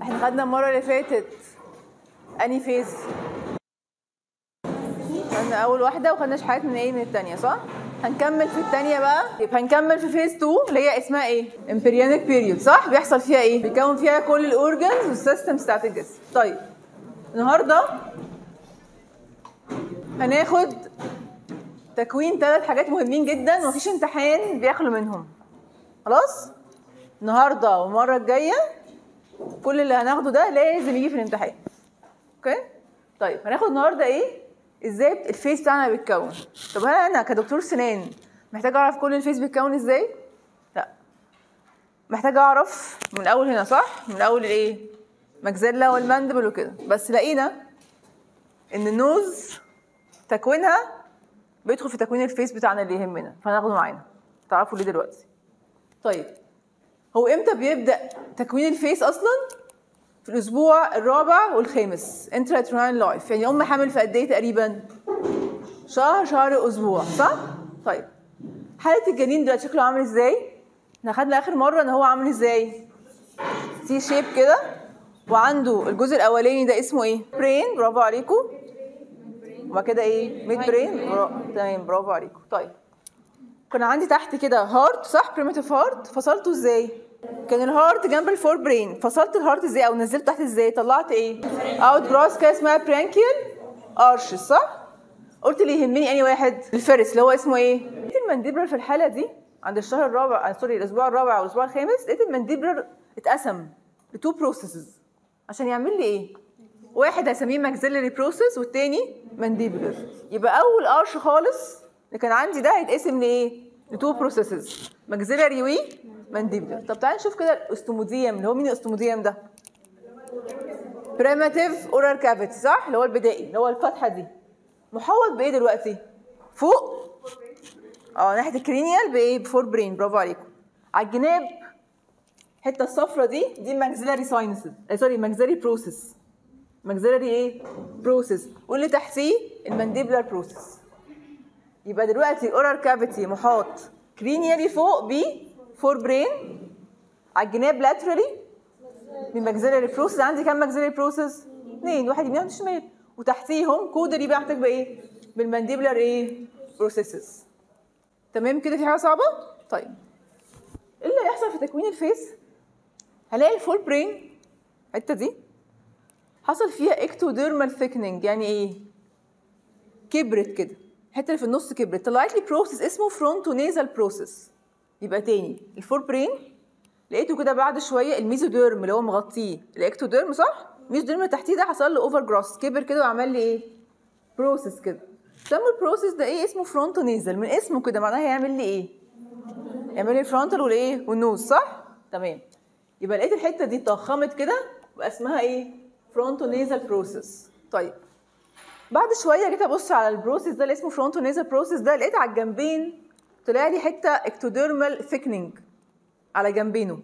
احنا خدنا المره اللي فاتت اني فيز خدنا اول واحده وخدناش حاجات من ايه من الثانيه صح هنكمل في الثانيه بقى يبقى هنكمل في فيز 2 اللي هي اسمها ايه امبريانيك بيريود صح بيحصل فيها ايه بيكون فيها كل الاورجنز والسيستمز بتاعت الجسم طيب النهارده هناخد تكوين ثلاث حاجات مهمين جدا ومفيش امتحان بيخلو منهم خلاص النهارده والمره الجايه كل اللي هناخده ده لازم يجي في الامتحان اوكي طيب هناخد النهارده ايه ازاي الفيس بتاعنا بيتكون طب هل انا كدكتور سنان محتاجه اعرف كل الفيس بيتكون ازاي لا محتاجه اعرف من الاول هنا صح من اول الايه مجزله والمندبل وكده بس لقينا ان النوز تكوينها بيدخل في تكوين الفيس بتاعنا اللي يهمنا فهناخده معانا تعرفوا ليه دلوقتي طيب هو امتى بيبدا تكوين الفيس اصلا في الاسبوع الرابع والخامس انتراترونال لايف يعني ام حامل في قد ايه تقريبا شهر شهر اسبوع صح طيب حاله الجنين دلوقتي شكله عامل ازاي احنا خدنا اخر مره ان هو عامل ازاي سي شيب كده وعنده الجزء الاولاني ده اسمه ايه برين برافو عليكم وبعد كده ايه ميد برين برا... تمام برافو عليكم طيب كان عندي تحت كده هارت صح بريمتيف هارت فصلته ازاي كان الهارت جنب الفور برين فصلت الهارت ازاي او نزلت تحت ازاي طلعت ايه اوت جراس كده اسمها برانكيال ارش صح قلت اللي يهمني اني واحد الفرس اللي هو اسمه ايه لقيت المانديبلر في الحاله دي عند الشهر الرابع آه، سوري الاسبوع الرابع والاسبوع الخامس لقيت المانديبلر اتقسم لتو بروسيسز عشان يعمل لي ايه واحد هسميه ماكسيلري بروسيس والتاني مانديبلر يبقى اول قرش خالص اللي كان عندي ده هيتقسم لايه لتو بروسيسز ماكسيلري وي مانديبلر طب تعالى نشوف كده الاستوموديوم اللي هو مين الاستوموديوم ده بريماتيف اورال كافيتي صح اللي هو البدائي اللي هو الفتحه دي محوط بايه دلوقتي فوق اه ناحيه الكرينيال بايه بفور برين برافو عليكم على الجناب الحته الصفرا دي دي ماكسيلاري ساينسز سوري ماكسيلاري بروسيس ماكسيلاري ايه بروسيس واللي تحتيه المانديبلر بروسيس يبقى دلوقتي الاورال كافيتي محاط كرينيالي فوق ب فور برين على الجناب لاترالي بماكسيلاري بروسيس عندي كام ماكسيلاري بروسيس؟ اثنين واحد يمين واحد شمال وتحتيهم كودري بقى محتاج بايه؟ بالمانديبلر ايه؟ بروسيسز تمام كده في حاجه صعبه؟ طيب ايه اللي هيحصل في تكوين الفيس؟ هلاقي الفول برين الحته دي حصل فيها اكتوديرمال ثيكنينج يعني ايه؟ كبرت كده الحته اللي في النص كبرت طلعت لي بروسيس اسمه فرونتو نيزال بروسيس يبقى تاني الفور برين لقيته كده بعد شويه الميزوديرم اللي هو مغطيه الاكتوديرم صح؟ الميزوديرم اللي تحتيه ده حصل له اوفر جروس كبر كده وعمل لي ايه؟ بروسيس كده سموا البروسيس ده ايه اسمه فرونتو نيزل من اسمه كده معناها هيعمل لي ايه؟ يعمل لي الفرونتال والايه؟ والنوز صح؟ تمام يبقى لقيت الحته دي اتضخمت كده بقى اسمها ايه؟ فرونتو نيزل بروسيس طيب بعد شويه جيت ابص على البروسيس ده اللي اسمه فرونتو نيزل بروسيس ده لقيت على الجنبين طلع لي حته اكتوديرمال ثيكنينج على جنبينه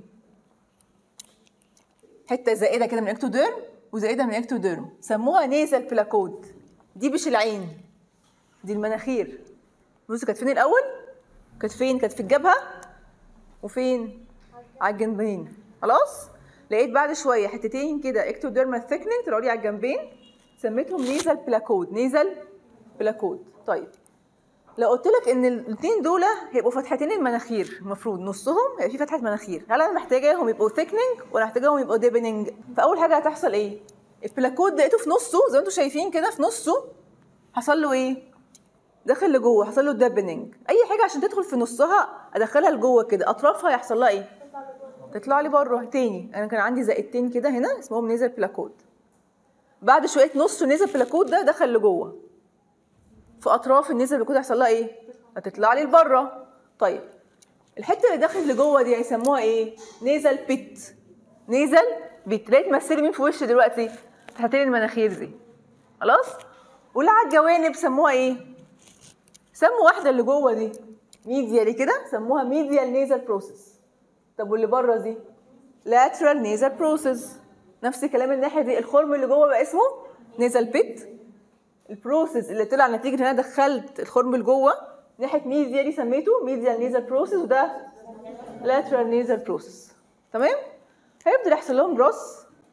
حته زائده كده من اكتوديرم وزائده من اكتوديرم سموها نيزل بلاكود دي مش العين دي المناخير بصوا كانت فين الاول كانت فين كانت في الجبهه وفين على الجنبين خلاص لقيت بعد شويه حتتين كده اكتوديرمال ثيكنينج طلعوا لي على الجنبين سميتهم نيزل بلاكود نيزل بلاكود طيب لو قلت لك ان الاثنين دول هيبقوا فتحتين المناخير المفروض نصهم هيبقى في فتحه مناخير هل انا محتاجاهم يبقوا ثيكنينج ولا محتاجاهم يبقوا ديبننج فاول حاجه هتحصل ايه البلاكود لقيته في نصه زي ما انتم شايفين كده في نصه حصل له ايه دخل لجوه حصل له ديبننج اي حاجه عشان تدخل في نصها ادخلها لجوه كده اطرافها يحصل لها ايه تطلع لي بره تاني انا كان عندي زائدتين كده هنا اسمهم نيزل بلاكود بعد شويه نص نيزل بلاكود ده دخل لجوه في اطراف النيزل بلاكود هيحصل لها ايه هتطلع لي لبره طيب الحته اللي داخل لجوه دي هيسموها ايه نيزل بيت نيزل بيت ليه تمثلي مين في وشي دلوقتي فتحتين المناخير دي خلاص واللي على الجوانب سموها ايه سموا واحده اللي جوه دي ميديالي كده سموها ميديال نيزل بروسيس طب واللي بره دي لاترال نيزل بروسيس نفس الكلام الناحيه دي الخرم اللي جوه بقى اسمه نيزل بيت البروسيس اللي طلع نتيجه ان انا دخلت الخرم لجوه ناحيه ميديالي سميته ميديال نيزل بروسيس وده لاترال نيزل بروسيس تمام هيبدا يحصل لهم جروس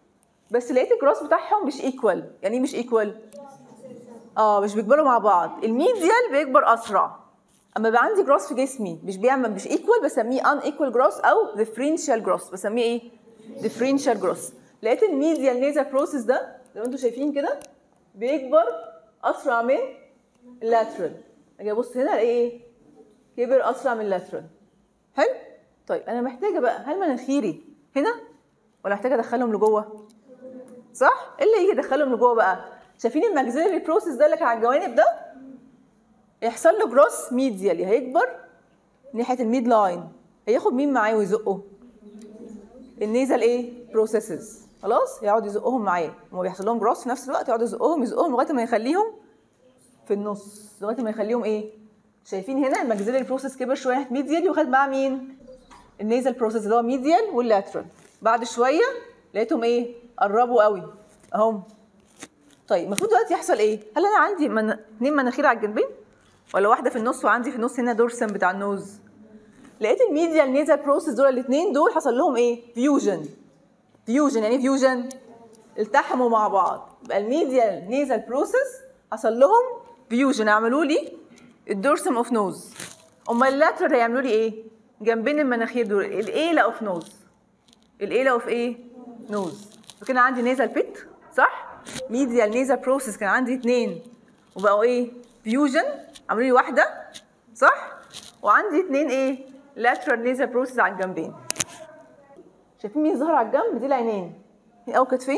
بس لقيت الجراس بتاعهم مش ايكوال يعني ايه مش ايكوال اه مش بيكبروا مع بعض الميديال بيكبر اسرع اما بقى عندي جراس في جسمي مش بيعمل مش ايكوال بسميه ان ايكوال جراس او ديفرنشال جراس بسميه ايه ديفرنشال جراس لقيت الميديال نيزل بروسيس ده زي ما انتم شايفين كده بيكبر اسرع من اللاترال اجي ابص هنا الاقي ايه كبر اسرع من اللاترال حلو طيب انا محتاجه بقى هل مناخيري هنا ولا محتاجه ادخلهم لجوه صح ايه اللي يجي يدخلهم لجوه بقى شايفين الماكسيلري بروسيس ده اللي كان على الجوانب ده يحصل له جروس ميديالي هيكبر ناحيه الميد لاين هياخد مين معاه ويزقه النيزل ايه بروسيسز خلاص يقعد يزقهم معاه هما بيحصل لهم جروس في نفس الوقت يقعد يزقهم يزقهم لغايه ما يخليهم في النص لغايه ما يخليهم ايه شايفين هنا الماكسيلري بروسيس كبر شويه ناحيه ميديالي وخد معاه مين النيزل بروسيس اللي هو ميديال واللاترال بعد شويه لقيتهم ايه قربوا قوي اهم طيب المفروض دلوقتي يحصل ايه هل انا عندي من... اتنين مناخير على الجنبين ولا واحده في النص وعندي في النص هنا دورسم بتاع النوز لقيت الميديال نيزل بروسيس دول الاثنين دول حصل لهم ايه فيوجن فيوجن يعني فيوجن التحموا مع بعض يبقى الميديال نيزل بروسيس حصل لهم فيوجن عملوا لي الدورسم اوف نوز امال اللاترال هيعملوا لي ايه جنبين المناخير دول الايلا اوف نوز الايلا اوف ايه نوز فكده عندي نيزل بيت صح ميديال نيزل بروسيس كان عندي اثنين وبقوا ايه فيوجن عملوا لي واحده صح وعندي اثنين ايه لاترال نيزل بروسيس على الجنبين شايفين مين ظهر على الجنب دي العينين دي او كتفين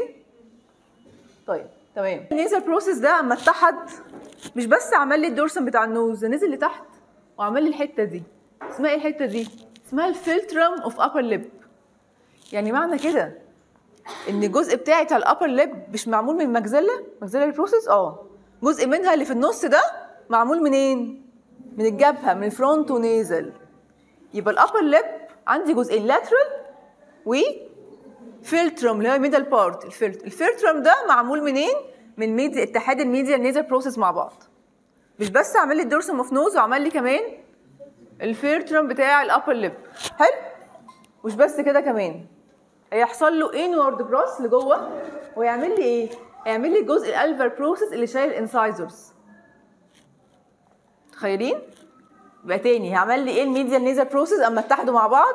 طيب تمام النيزل بروسيس ده اما اتحد مش بس عمل لي الدورسم بتاع النوز ده نزل لتحت وعمل لي الحته دي اسمها ايه الحته دي اسمها الفلترم اوف ابر ليب يعني معنى كده ان الجزء بتاعي بتاع الابر ليب مش معمول من ماكسيلا ماكسيلاري بروسيس اه جزء منها اللي في النص ده معمول منين من الجبهه من الفرونت ونيزل يبقى الابر ليب عندي جزئين لاترال و فلترم اللي هو ميدل بارت الفلترم ده معمول منين من ميديا اتحاد الميديا نيزل بروسيس مع بعض مش بس عمل لي الدورسم اوف نوز وعمل لي كمان الفلترم بتاع الابر ليب حلو مش بس كده كمان هيحصل له انورد جروس لجوه ويعمل لي ايه هيعمل لي جزء الالفر بروسيس اللي شايل الانسايزرز متخيلين يبقى تاني هعمل لي ايه الميديال نيزل بروسيس اما اتحدوا مع بعض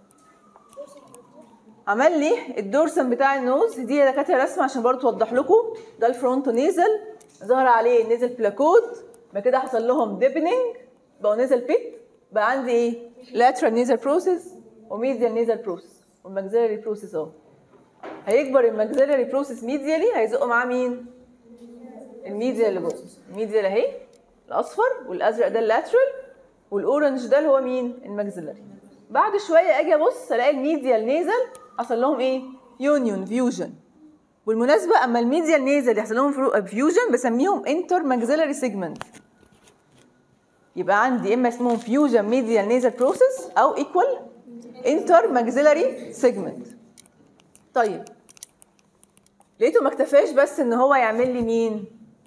عمل لي الدورسم بتاع النوز دي يا دكاتره رسمه عشان برضه توضح لكم ده الفرونتو نيزل ظهر عليه نيزل بلاكود بعد كده حصل لهم ديبننج بقوا نيزل بيت بقى عندي ايه لاترال نيزل بروسيس وميديال نيزل بروسيس والماكسيلاري بروسيس اهو هيكبر الماكسيلاري بروسيس ميديالي هيزقوا معاه مين الميديال اللي جوه الميديال اهي الاصفر والازرق ده اللاترال والاورنج ده اللي هو مين الماكسيلاري بعد شويه اجي ابص الاقي الميديال نيزل حصل لهم ايه يونيون فيوجن بالمناسبه اما الميديال نيزل يحصل لهم فيوجن بسميهم انتر ماكسيلاري سيجمنت يبقى عندي اما اسمهم فيوجن ميديال نيزل بروسيس او ايكوال انتر ماكسيلاري سيجمنت طيب لقيته ما اكتفاش بس ان هو يعمل لي مين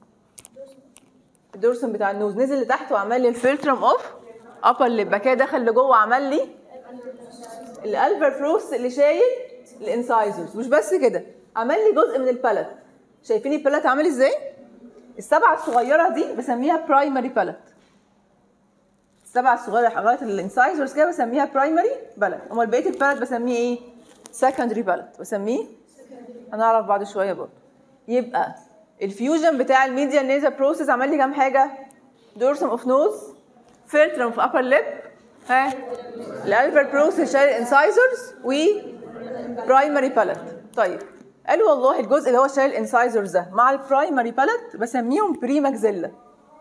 الدورسم بتاع النوز نزل لتحت وعمل لي الفلترم اوف ابر ليب بعد كده دخل لجوه عمل لي الالفر فروس اللي شايل الانسايزرز مش بس كده عمل لي جزء من البالت شايفين البالت عامل ازاي السبعه الصغيره دي بسميها برايمري بالت السبعه الصغيره لغايه الانسايزرز كده بسميها برايمري بالت امال بقيه البالت بسميه ايه سكندري بالت بسميه هنعرف بعد شويه برضه يبقى الفيوجن بتاع الميديا نيزل بروسيس عمل لي كام حاجه دورسم اوف نوز فلترم في ابر ليب ها الالفر بروسيس شايل انسايزرز و برايمري بالت طيب قالوا والله الجزء اللي هو شايل انسايزرز ده مع البرايمري بالت بسميهم بري ماكزيلا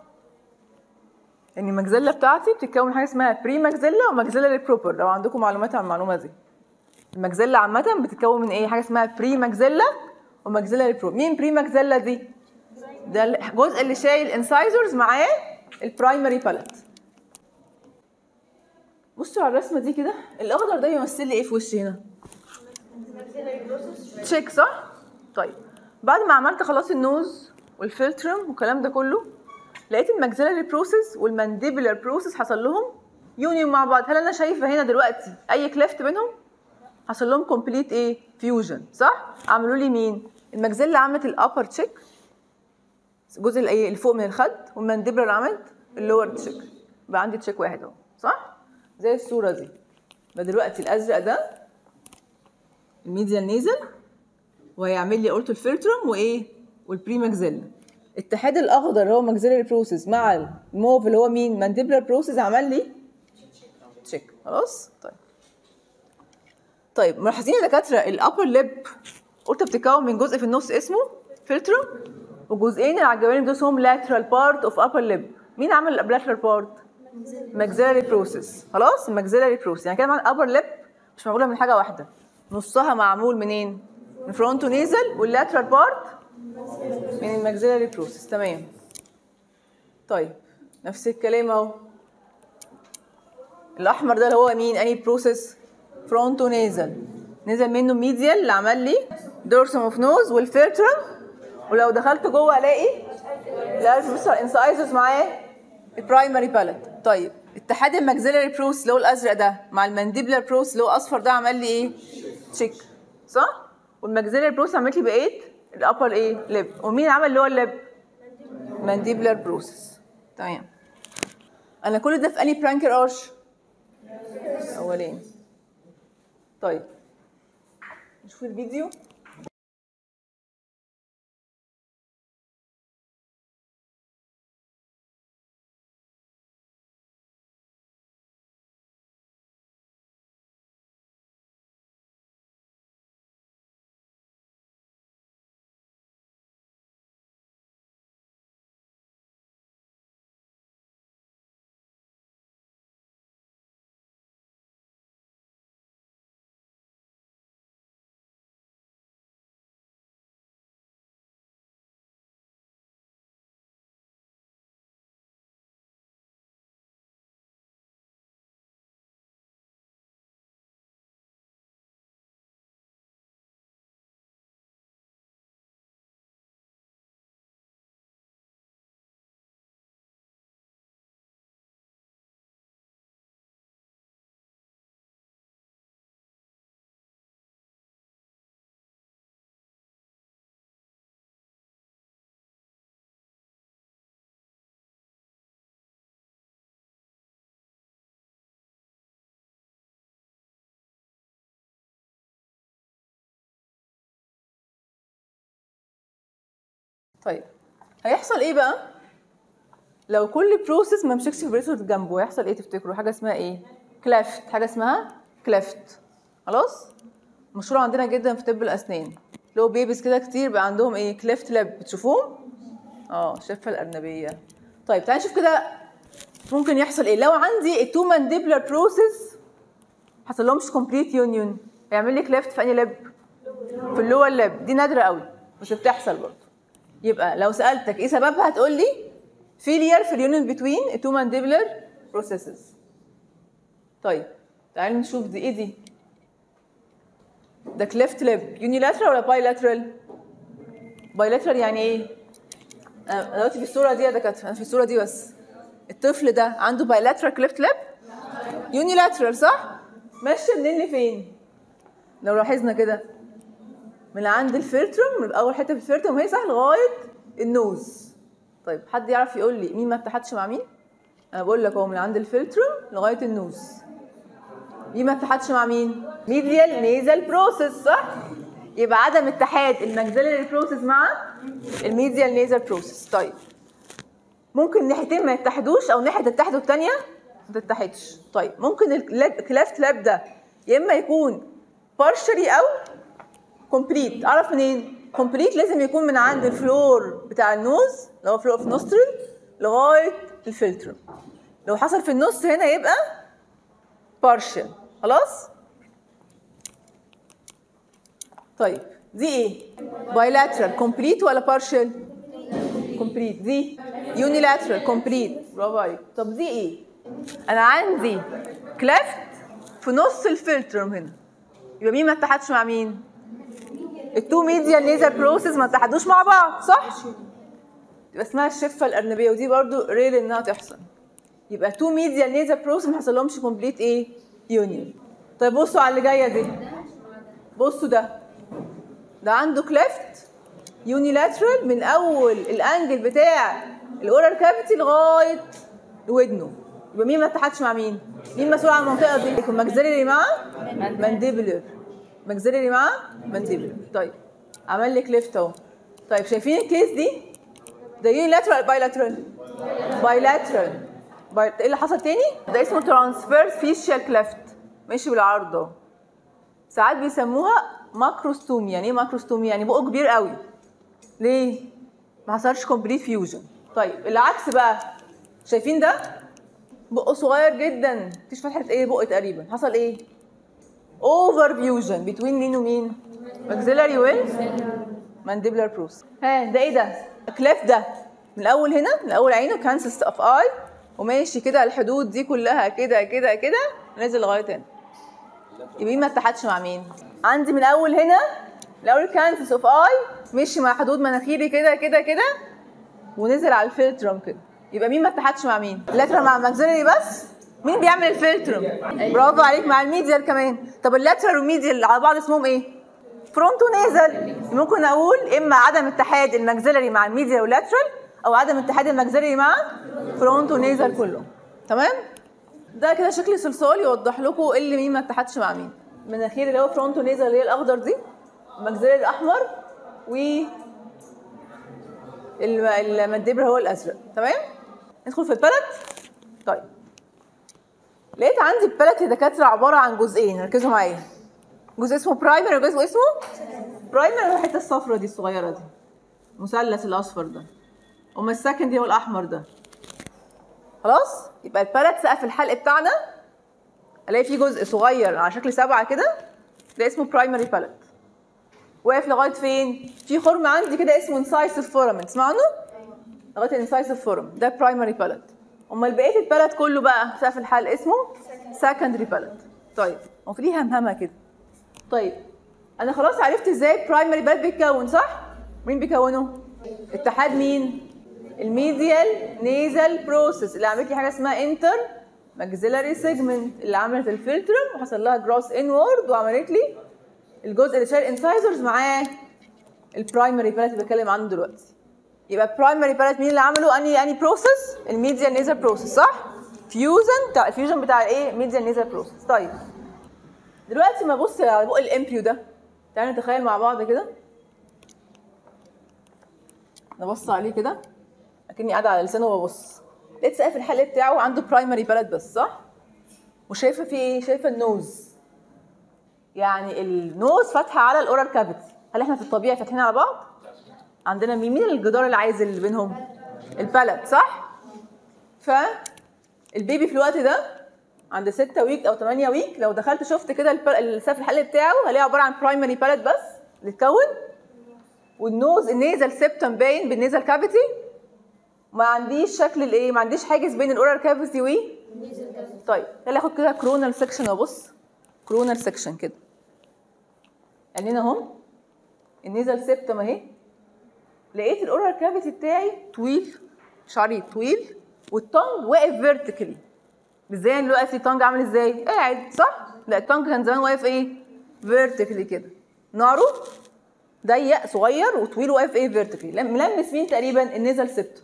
يعني الماكزيلا بتاعتي بتتكون من حاجه اسمها بري ماكزيلا وماكزيلا بروبر لو عندكم معلومات عن المعلومه دي الماكزيلا عامه بتتكون من ايه حاجه اسمها بري ماكزيلا وماكزيلا بروبر مين بري ماكزيلا دي ده الجزء اللي شايل انسايزرز معاه البرايمري بالت بصوا على الرسمه دي كده الاخضر ده بيمثل لي ايه في وشي هنا تشيك صح طيب بعد ما عملت خلاص النوز والفلترم والكلام ده كله لقيت الماكسيلاري بروسيس والمانديبولار بروسيس حصل لهم يونيون مع بعض هل انا شايفه هنا دلوقتي اي كليفت بينهم حصل لهم كومبليت ايه فيوجن صح عملوا لي مين المجزله عملت الابر تشيك الجزء الايه اللي فوق من الخد والمانديبلر عملت اللور تشيك يبقى عندي تشيك واحد اهو صح زي الصوره دي يبقى دلوقتي الازرق ده الميديال نيزل وهيعمل لي قلت الفلترم وايه والبري ماكسيلا الاتحاد الاخضر اللي هو ماكسيلاري بروسيس مع الموف اللي هو مين مانديبلر بروسيس عمل لي تشيك خلاص طيب طيب ملاحظين يا دكاتره الابر ليب قلت بتتكون من جزء في النص اسمه فلترم وجزئين اللي على الجوانب دول اسمهم lateral part of upper lip مين عمل اللاترال بارت؟ maxillary process خلاص maxillary process يعني كده معنى upper lip مش معموله من حاجه واحده نصها معمول منين؟ من فرونتو نيزل واللاترال بارت من الماكسيلاري بروسيس تمام طيب نفس الكلام اهو الاحمر ده اللي هو مين اني بروسيس فرونتو نيزل نزل منه ميديال اللي عمل لي دورسم اوف نوز والفلترم ولو دخلت جوه الاقي الالف انسايزرز معاه البرايمري باليت طيب اتحاد الماكسيلاري بروس اللي هو الازرق ده مع المانديبلر بروس اللي هو اصفر ده عمل لي ايه تشيك صح والماكسيلاري بروس عملت لي بقيت الابر ايه ليب ومين عمل اللي هو الليب مانديبلر بروسس تمام انا كل ده في اني برانكر ارش اولين طيب نشوف الفيديو طيب هيحصل ايه بقى لو كل بروسيس ما مسكش فيبريتور جنبه هيحصل ايه تفتكروا حاجه اسمها ايه كلافت حاجه اسمها كلافت خلاص مشهور عندنا جدا في طب الاسنان لو بيبيز كده كتير بقى عندهم ايه كليفت لاب بتشوفوهم اه الشفه الارنبيه طيب تعالى نشوف كده ممكن يحصل ايه لو عندي التو مانديبلر بروسيس حصل لهمش كومبليت يونيون هيعمل لي كليفت في انهي لاب في اللور لاب دي نادره قوي بس بتحصل برضه يبقى لو سالتك ايه سببها هتقول لي فيلير في اليونيون بتوين التو مانديبلر بروسيسز طيب تعالوا نشوف دي ايه دي ده كليفت ليب يونيلاترال ولا بايلاترال بايلاترال يعني ايه انا دلوقتي في الصوره دي يا دكاتره انا في الصوره دي بس الطفل ده عنده بايلاترال كليفت ليب يونيلاترال صح ماشيه منين لفين لو لاحظنا كده من عند الفلترم من اول حته في الفلترم وهي صح لغايه النوز طيب حد يعرف يقول لي مين ما اتحدش مع مين انا بقول لك اهو من عند الفلترم لغايه النوز مين ما اتحدش مع مين ميديال نيزل بروسيس صح يبقى عدم اتحاد الماكسيلاري بروسيس مع الميديال نيزل بروسيس طيب ممكن ناحيتين ما يتحدوش او ناحيه تتحد والثانيه ما تتحدش طيب ممكن الكلافت لاب ده يا اما يكون بارشلي او كومبليت اعرف منين كومبليت لازم يكون من عند الفلور بتاع النوز اللي هو فلور اوف نوسترل لغايه الفلتر لو حصل في النص هنا يبقى بارشل خلاص طيب دي ايه بايلاترال كومبليت ولا بارشل كومبليت دي يونيلاترال كومبليت برافو عليك طب دي ايه انا عندي كلافت في نص الفلترم هنا يبقى مين ما اتحدش مع مين التو ميديال نيزل بروسيس ما اتحدوش مع بعض صح يبقى اسمها الشفه الارنبيه ودي برضو رير انها تحصل يبقى تو ميديال نيزل بروسيس ما حصلهمش كومبليت ايه يونيون طيب بصوا على اللي جايه دي بصوا ده ده عنده كليفت يونيلاترال من اول الانجل بتاع الاورال كافيتي لغايه ودنه يبقى مين ما اتحدش مع مين؟ مين مسؤول عن المنطقه دي؟ يكون ماكسيلري مع مانديبلر ماكسيلري مع مانديبلر طيب عمل لي كليفت اهو طيب شايفين الكيس دي؟ ده يونيلاترال بايلاترال بايلاترال باي... ايه اللي حصل تاني؟ ده اسمه ترانسفيرس فيشيال كليفت ماشي بالعرض اهو ساعات بيسموها ماكروستومي يعني ايه ماكروستومي؟ يعني بقه كبير قوي ليه؟ ما حصلش كومبليت فيوجن طيب العكس بقى شايفين ده؟ بقه صغير جدا مفيش فتحه ايه بقه تقريبا حصل ايه؟ اوفر فيوجن بتوين مين ومين؟ ماكسيلاري ويل مانديبلر بروس ها ده ايه ده؟ الكليف ده من الاول هنا من اول عينه كانسس اوف اي وماشي كده الحدود دي كلها كده كده كده نازل لغايه هنا يبقى مين ما اتحدش مع مين؟ عندي من اول هنا من اول كانسس اوف اي مشي مع حدود مناخيري كده كده كده ونزل على الفلترم كده يبقى مين ما اتحدش مع مين؟ اللاترال مع الماكسيلري بس؟ مين بيعمل الفلترم؟ برافو عليك مع الميديال كمان طب اللاترال والميديال على بعض اسمهم ايه؟ فرونتو نيزل ممكن اقول اما عدم اتحاد الماكسيلري مع الميديال واللاترال او عدم اتحاد الماكسيلري مع فرونتو نيزل كله تمام؟ ده كده شكل صلصال يوضح لكم ايه اللي مين ما اتحدش مع مين مناخير اللي هو فرونتو نيزل اللي هي الاخضر دي الماكسيلري الاحمر و المندبر هو الازرق تمام ندخل في البلد طيب لقيت عندي البلد يا دكاتره عباره عن جزئين ركزوا معايا جزء اسمه برايمر وجزء اسمه برايمر هو الحته الصفراء دي الصغيره دي المثلث الاصفر ده اما السكندري هو الاحمر ده خلاص يبقى البلد سقف الحلق بتاعنا الاقي فيه جزء صغير على شكل سبعه كده ده اسمه برايمري بالت واقف لغايه فين؟ في خرم عندي كده اسمه انسايسيف فورامين تسمعوا عنه؟ لغايه الانسايسيف فورم ده برايمري بالت امال بقيه البلد كله بقى سقف الحلق اسمه سكندري بالت طيب هو في ليه همهمه كده طيب انا خلاص عرفت ازاي برايمري بالت بيتكون صح؟ مين بيكونه؟ اتحاد مين؟ الميديال نيزل بروسيس اللي عملت لي حاجه اسمها انتر ماكسيلاري سيجمنت اللي عملت الفلترم وحصل لها جروس انورد وعملت لي الجزء اللي شايل انسايزرز معاه البرايمري باليت اللي بتكلم عنه دلوقتي يبقى برايمري باليت مين اللي عمله اني اني بروسيس الميديال نيزل بروسيس صح فيوجن بتاع الفيوجن بتاع ايه ميديال نيزل بروسيس طيب دلوقتي ما ابص على بق الامبريو ده تعالوا نتخيل مع بعض كده نبص عليه كده اكني قاعده على لسانه وببص لقيت سقف الحلق بتاعه عنده برايمري باليت بس صح وشايفه فيه ايه شايفه النوز يعني النوز فاتحه على الاورال كافيتي هل احنا في الطبيعي فاتحين على بعض عندنا مين مين الجدار العايز اللي بينهم البلد صح ف البيبي في الوقت ده عند 6 ويك او 8 ويك لو دخلت شفت كده السقف الحلق بتاعه هلاقيه عباره عن برايمري باليت بس اللي اتكون والنوز النيزل سيبتم باين بالنيزل كافيتي ما عنديش شكل الايه ما عنديش حاجز بين الاورال كافيتي و طيب يلا اخد كده كرونال سكشن وابص كرونال سكشن كده عينينا اهم النيزل سيبتم اهي لقيت الاورال كافيتي بتاعي طويل شعري طويل والتونج واقف فيرتيكالي ازاي دلوقتي التونج عامل ازاي قاعد صح لا التونج كان زمان واقف ايه فيرتيكالي كده ناره ضيق صغير وطويل واقف ايه فيرتيكالي ملمس مين تقريبا النيزل سيبتم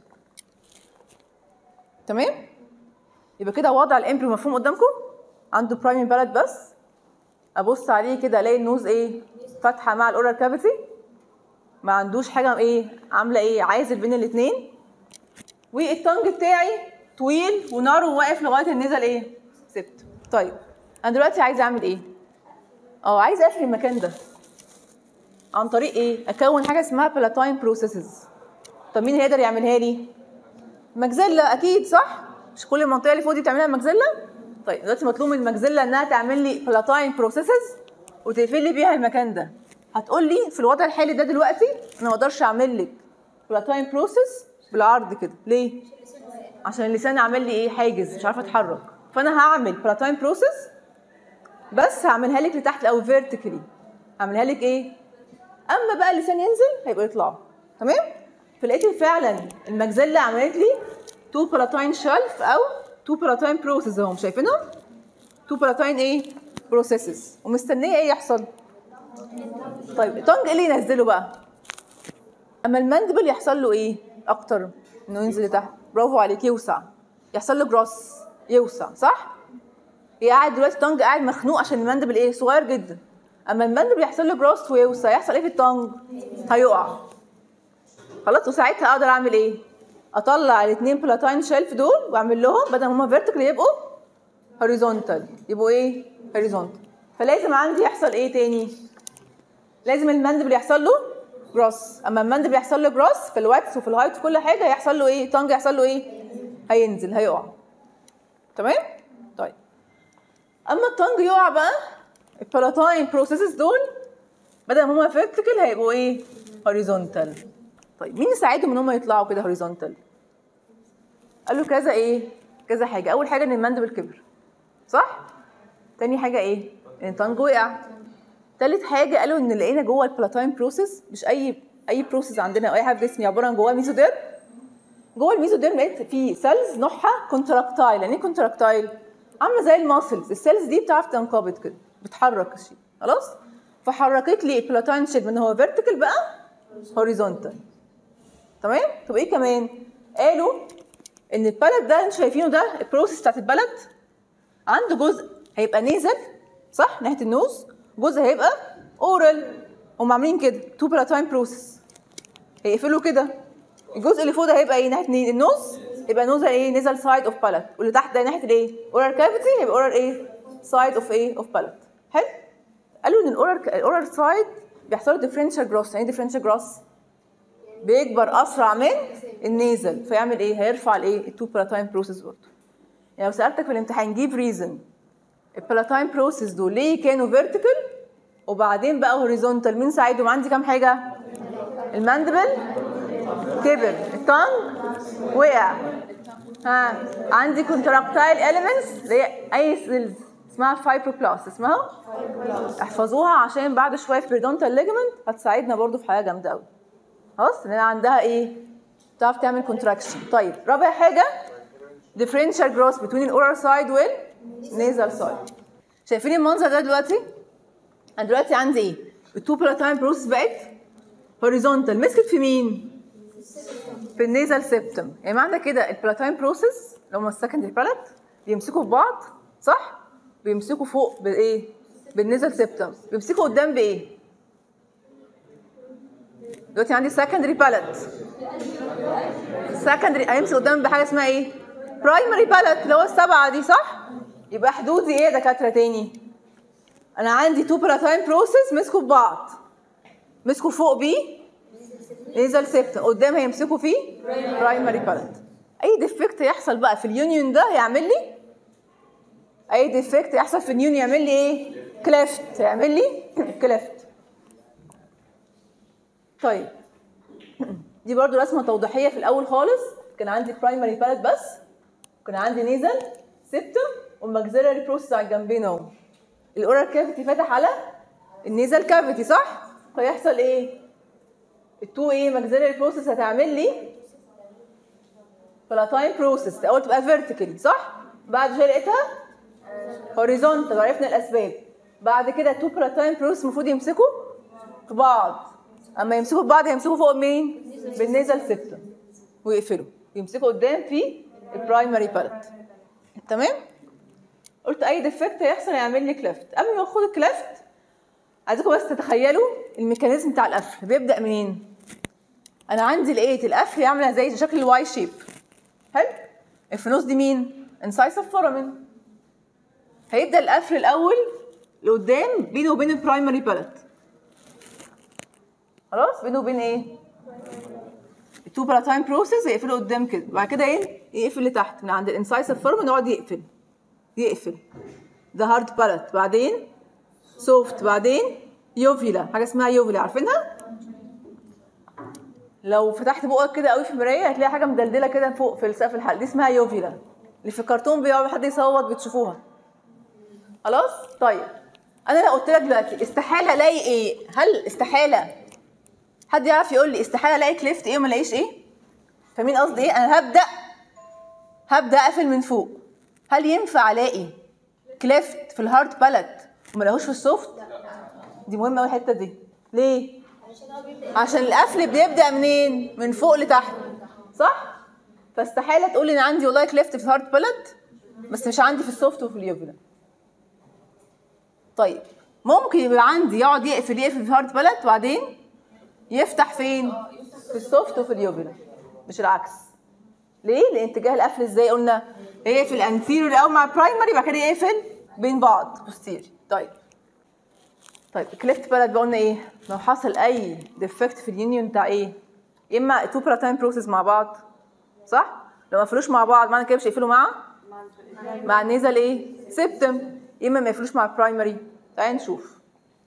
تمام يبقى كده وضع الامبريو مفهوم قدامكم عنده برايمري باليت بس ابص عليه كده الاقي النوز ايه فاتحه مع الاورال كافيتي ما عندوش حاجه ايه عامله ايه عازل بين الاثنين والتنج بتاعي طويل وناره واقف لغايه النزل ايه سبت طيب انا دلوقتي عايزه اعمل ايه اه عايزه اقفل المكان ده عن طريق ايه اكون حاجه اسمها بلاتاين بروسيسز طب مين هيقدر يعملها لي ماكزيلا اكيد صح مش كل المنطقه اللي فوق دي بتعملها ماكزيلا طيب دلوقتي مطلوب من الماكزيلا انها تعمل لي بلاتاين بروسيسز وتقفل لي بيها المكان ده هتقول لي في الوضع الحالي ده دلوقتي انا ما اقدرش اعمل لك بلاتاين بروسيس بالعرض كده ليه عشان اللسان عامل لي ايه حاجز مش عارفه اتحرك فانا هعمل بلاتاين بروسيس بس هعملها لك لتحت او فيرتيكالي هعملها لك ايه اما بقى اللسان ينزل هيبقوا يطلعوا تمام فلقيت فعلا الماكزيلا عملت لي تو بلاتاين شلف او تو بلاتاين بروسيس اهم شايفينهم تو بلاتاين ايه بروسيسز ومستنيه ايه يحصل طيب التونج ايه اللي ينزله بقى اما المندبل يحصل له ايه اكتر انه ينزل لتحت برافو عليك يوسع يحصل له جروس يوسع صح هي قاعد دلوقتي التونج قاعد مخنوق عشان المندبل ايه صغير جدا اما المندبل يحصل له جروس ويوسع يحصل ايه في التونج هيقع خلاص وساعتها اقدر اعمل ايه اطلع الاثنين بلاتاين شيلف دول واعمل لهم بدل ما هما فيرتيكال يبقوا هوريزونتال يبقوا ايه هوريزونتال فلازم عندي يحصل ايه تاني لازم المندبل يحصل له جروس اما المندبل يحصل له جروس في الواتس وفي الهايت وكل حاجه يحصل له ايه تانج يحصل له ايه هينزل هيقع تمام طيب اما التانج يقع بقى البلاتاين بروسيسز دول بدل ما هما فيرتيكال هيبقوا ايه هوريزونتال طيب مين يساعدهم ان هم يطلعوا كده هوريزونتال قالوا كذا ايه كذا حاجه اول حاجه ان المندبل كبر صح تاني حاجه ايه ان التانج وقع تالت حاجه قالوا ان لقينا جوه البلاتاين بروسيس مش اي اي بروسيس عندنا او اي حاجه في جسمي عباره عن جواه ميزوديرم جوه الميزوديرم لقيت في سيلز نوعها كونتراكتايل يعني ايه كونتراكتايل عامله زي الماسلز السيلز دي بتعرف تنقبض كده بتحرك الشيء خلاص فحركت لي البلاتاين شيب من هو فيرتيكال بقى هوريزونتال تمام طب ايه كمان قالوا ان البلد ده انتوا شايفينه ده البروسيس بتاعت البلد عنده جزء هيبقى نيزل صح ناحيه النوز جزء هيبقى اورال هم عاملين كده تو بلاتاين بروسيس هيقفلوا كده الجزء اللي فوق ده هيبقى ايه ناحيه مين؟ النوز يبقى نوز ايه نيزل سايد اوف بالات واللي تحت ده ناحيه الايه اورال كافيتي هيبقى اورال ايه سايد اوف ايه اوف بالات حلو قالوا ان الاورال الاورال سايد بيحصل له ديفرنشال جروس يعني ايه ديفرنشال جروس بيكبر اسرع من النيزل فيعمل ايه هيرفع الايه التو بلاتاين بروسيس برضه يعني لو سالتك في الامتحان جيب ريزن البلاتاين بروسيس دول ليه كانوا فيرتيكال وبعدين بقى هوريزونتال مين ساعدهم عندي كام حاجه الماندبل كبر التانج وقع ها عندي كونتراكتايل اليمنتس اللي هي اي سيلز اسمها فايبروبلاست اسمها احفظوها عشان بعد شويه في بيردونتال ليجمنت هتساعدنا برضو في حاجه جامده قوي خلاص لان عندها ايه تعرف تعمل كونتراكشن طيب رابع حاجه differential growth between الاورال سايد والنيزال سايد شايفين المنظر ده دلوقتي انا دلوقتي عندي ايه التو بلاتاين بروسس بقت هوريزونتال مسكت في مين في النيزال سيبتم يعني معنى كده البلاتاين بروسس لو هم السكندري بالات بيمسكوا في بعض صح بيمسكوا فوق بايه بالنيزال سيبتم بيمسكوا قدام بايه دلوقتي عندي سكندري بالات سكندري هيمسك قدام بحاجه اسمها ايه برايمري بالات اللي هو السبعه دي صح يبقى حدودي ايه يا دكاتره تاني انا عندي تو بلاتاين بروسس مسكوا في بعض مسكوا فوق بيه نيزل سيبتم قدام هيمسكوا فيه برايمري بالات اي ديفكت يحصل بقى في اليونيون ده يعمل لي اي ديفكت يحصل في اليونيون يعمل لي ايه كليفت يعمل لي كليفت طيب دي برضو رسمه توضيحيه في الاول خالص كان عندي برايمري بالات بس كان عندي نيزل سيبتم والماكسيلاري بروسس على الجنبين اهو الاورال كافيتي فتح على النيزل كافيتي صح فيحصل ايه التو ايه ماكسيلاري بروسس هتعمل لي بلاتاين بروسس الاول تبقى فيرتيكالي صح بعد شويه لقيتها هوريزونتال عرفنا الاسباب بعد كده التو بلاتاين بروسس المفروض يمسكوا في بعض اما يمسكوا في بعض يمسكوا فوق مين بالنيزل سيبتم ويقفلوا يمسكوا قدام في البرايمري بالات تمام قلت اي ديفكت هيحصل هيعمل لي كليفت قبل ما اخد الكليفت عايزكم بس تتخيلوا الميكانيزم بتاع القفل بيبدا منين انا عندي لقيت القفل عامله زي شكل الواي شيب حلو الفلوس دي مين انسايسف فورامين هيبدا القفل الاول لقدام بينه وبين البرايمري بالات خلاص بينه وبين ايه التو بلاتاين بروسيس يقفلوا قدام كده بعد كده ايه يقفل لتحت من عند الانسايسف فورامين يقعد يقفل يقفل ده هارد بالات بعدين سوفت بعدين يوفيلا حاجه اسمها يوفيلا عارفينها لو فتحت بقك كده قوي في المرايه هتلاقي حاجه مدلدله كده فوق في سقف الحلق دي اسمها يوفيلا اللي في الكرتون بيقعد حد يصوت بتشوفوها خلاص طيب انا لو قلت لك دلوقتي استحاله الاقي ايه هل استحاله حد يعرف يقول لي استحاله الاقي كليفت ايه وما الاقيش ايه فاهمين قصدي ايه انا هبدا هبدا اقفل من فوق هل ينفع الاقي كليفت في الهارد بالات وما الاقيهوش في السوفت دي مهمه قوي الحته دي ليه عشان القفل بيبدا منين من فوق لتحت صح فاستحاله تقول لي انا عندي والله كليفت في الهارد بلد بس مش عندي في السوفت وفي اليوفيلا طيب ممكن يبقى عندي يقعد يقفل يقفل في الهارد بلد وبعدين يفتح فين في السوفت وفي اليوفيلا مش العكس ليه لان اتجاه القفل ازاي قلنا يقفل الانتيريور الاول مع البرايمري بعد كده يقفل بين بعض بوستيري طيب طيب كليفت بلد بقى قلنا ايه لو حصل اي ديفكت في اليونيون بتاع ايه يا اما تو باراتايم بروسيس مع بعض صح لو ما قفلوش مع بعض معنى كده مش هيقفلوا مع مع النيزل ايه سيبتم يا اما ما يقفلوش مع البرايمري تعالى نشوف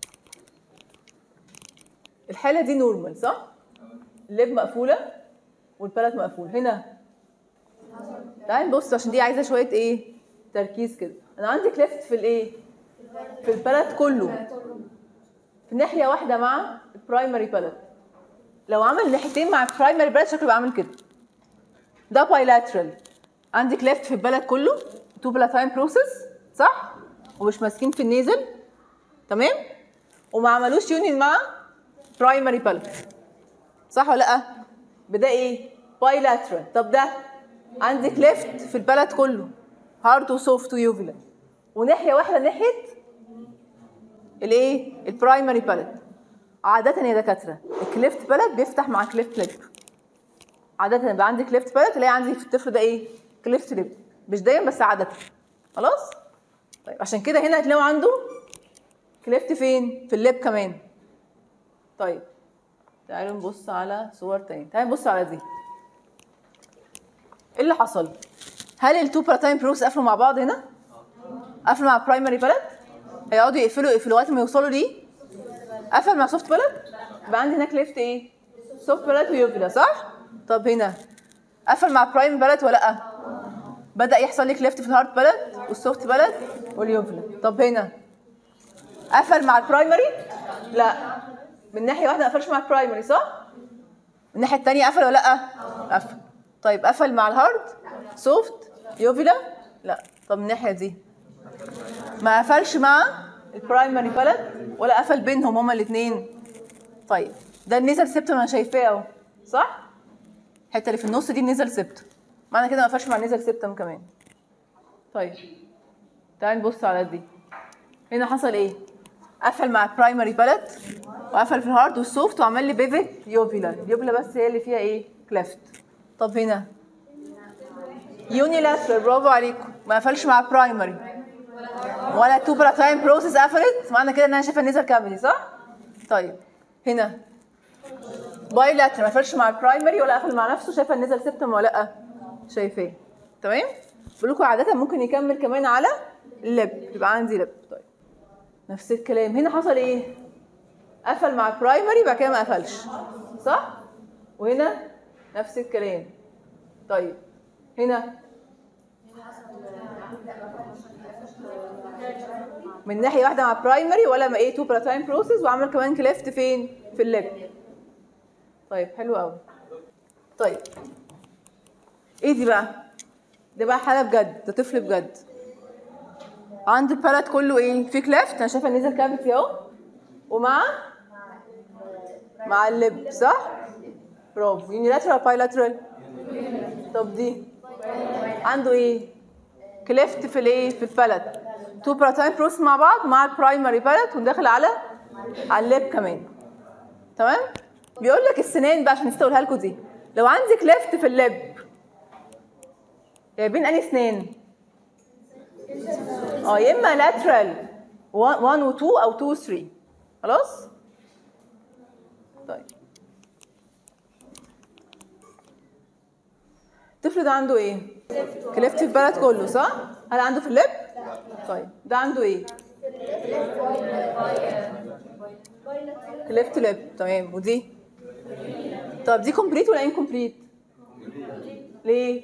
الحاله دي نورمال صح الليب مقفوله والبلد مقفول هنا تعالى نبص عشان دي عايزه شويه ايه تركيز كده انا عندي كليفت في الايه في البلد كله في ناحيه واحده مع البرايمري بلد لو عمل ناحيتين مع البرايمري بلد شكله بعمل كده ده بايلاترال عندي كليفت في البلد كله تو بلاتاين بروسيس صح ومش ماسكين في النيزل تمام وما عملوش يونيون مع برايمري بلد صح ولا لا بدا ايه بايلاترال طب ده عندي كليفت في البلد كله هارد وسوفت ويوفيلا وناحيه واحده ناحيه الايه البرايمري بلد عاده يا دكاتره الكليفت بلد بيفتح مع كليفت ليب عاده يبقى عندي كليفت بلد تلاقي عندي في الطفل ده ايه كليفت ليب مش دايما بس عاده خلاص طيب عشان كده هنا هتلاقوا عنده كليفت فين في الليب كمان طيب تعالوا نبص على صور تاني تعالوا نبص على دي ايه اللي حصل هل التو باراتايم بروس قفلوا مع بعض هنا قفلوا مع برايمري بلد هيقعدوا يقفلوا يقفلوا لغايه ما يوصلوا ليه قفل مع سوفت بلد يبقى عندي هناك ليفت ايه سوفت بلد ويوفيلا صح طب هنا قفل مع برايم بلد ولا لا بدا يحصل لك ليفت في الهارد بلد والسوفت بلد واليوفيلا طب هنا قفل مع البرايمري لا من ناحيه واحده ما قفلش مع البرايمري صح من الناحيه الثانيه قفل ولا لا قفل طيب قفل مع الهارد سوفت يوفيلا لا طب من الناحيه دي ما قفلش مع البرايمري بلد ولا قفل بينهم هما الاثنين طيب ده النزل سبتم انا شايفاه اهو صح الحته اللي في النص دي النزل سبتم معنى كده ما قفلش مع النزل سبتم كمان طيب تعال نبص على دي هنا حصل ايه قفل مع البرايمري بلد وقفل في الهارد والسوفت وعمل لي بيفت يوفيلا اليوفيلا بس هي اللي فيها ايه كليفت طب هنا يونيلاترال برافو عليكم ما قفلش مع البرايمري ولا تو باراتايم بروسيس قفلت معنى كده ان انا شايفه النزل كافيتي صح طيب هنا بايلاترال ما قفلش مع البرايمري ولا قفل مع نفسه شايفه النزل سبتم ولا لا شايفاه تمام بقول لكم عاده ممكن يكمل كمان على اللب يبقى عندي لب طيب نفس الكلام هنا حصل ايه قفل مع البرايمري بعد كده ما قفلش صح وهنا نفس الكلام طيب هنا من ناحيه واحده مع برايمري ولا ما ايه تو باراتايم بروسيس وعمل كمان كليفت فين في الليب طيب حلو قوي طيب ايه دي بقى ده بقى حاله بجد ده طفل بجد عند البالات كله ايه في كليفت انا شايفه النيزل كافيتي اهو ومع مع اللب صح برافو يونيلاترال بايلاترال طب دي عنده ايه كليفت في الايه في البالات تو باراتايم بروس مع بعض مع البرايمري بالات وداخل على على الليب كمان تمام بيقول لك السنان بقى عشان نسيت اقولها لكم دي لو عندي كليفت في الليب بين انهي سنان اه يا اما لاترال 1 و 2 او 2 و 3 خلاص طيب الطفل ده عنده ايه كليفت في البلد كله صح هل عنده في اللب طيب ده عنده ايه كليفت لب تمام ودي طب دي كومبليت ولا انكمبليت ليه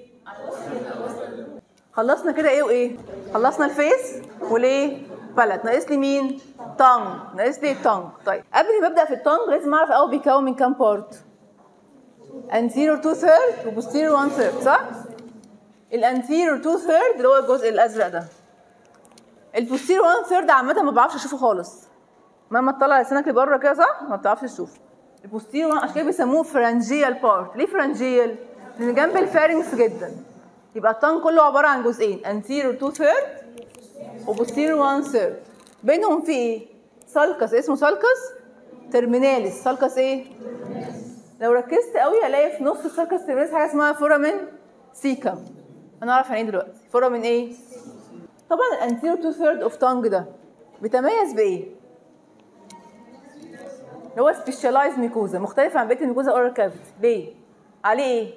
خلصنا كده ايه وايه خلصنا الفيس وليه بلد ناقص لي مين تانج ناقص لي التانج طيب قبل ما ابدا في التانج لازم اعرف الاول بيتكون من كام بارت anterior 2 third و posterior 1 third صح الانتيريور 2 third اللي هو الجزء الازرق ده البوستيريور 1 third عامه ما بعرفش اشوفه خالص مهما تطلع لسانك لبره كده صح ما بتعرفش تشوف البوستيريور عشان كده بيسموه فرنجيال بارت ليه فرنجيال لان جنب الفارنكس جدا يبقى التانج كله عباره عن جزئين anterior 2 third وبوستيريور 1 third بينهم في ايه سالكس اسمه سالكس ترميناليس سالكس ايه لو ركزت قوي هلاقي في نص السالكس ترميناليس حاجه اسمها فورامين سيكم هنعرف يعني ايه دلوقتي فورامين ايه طبعا الانتيريور 2 ثيرد اوف تانج ده بيتميز بايه اللي هو سبيشالايز ميكوزا مختلف عن بقيه الميكوزا اورال كافيتي ليه عليه ايه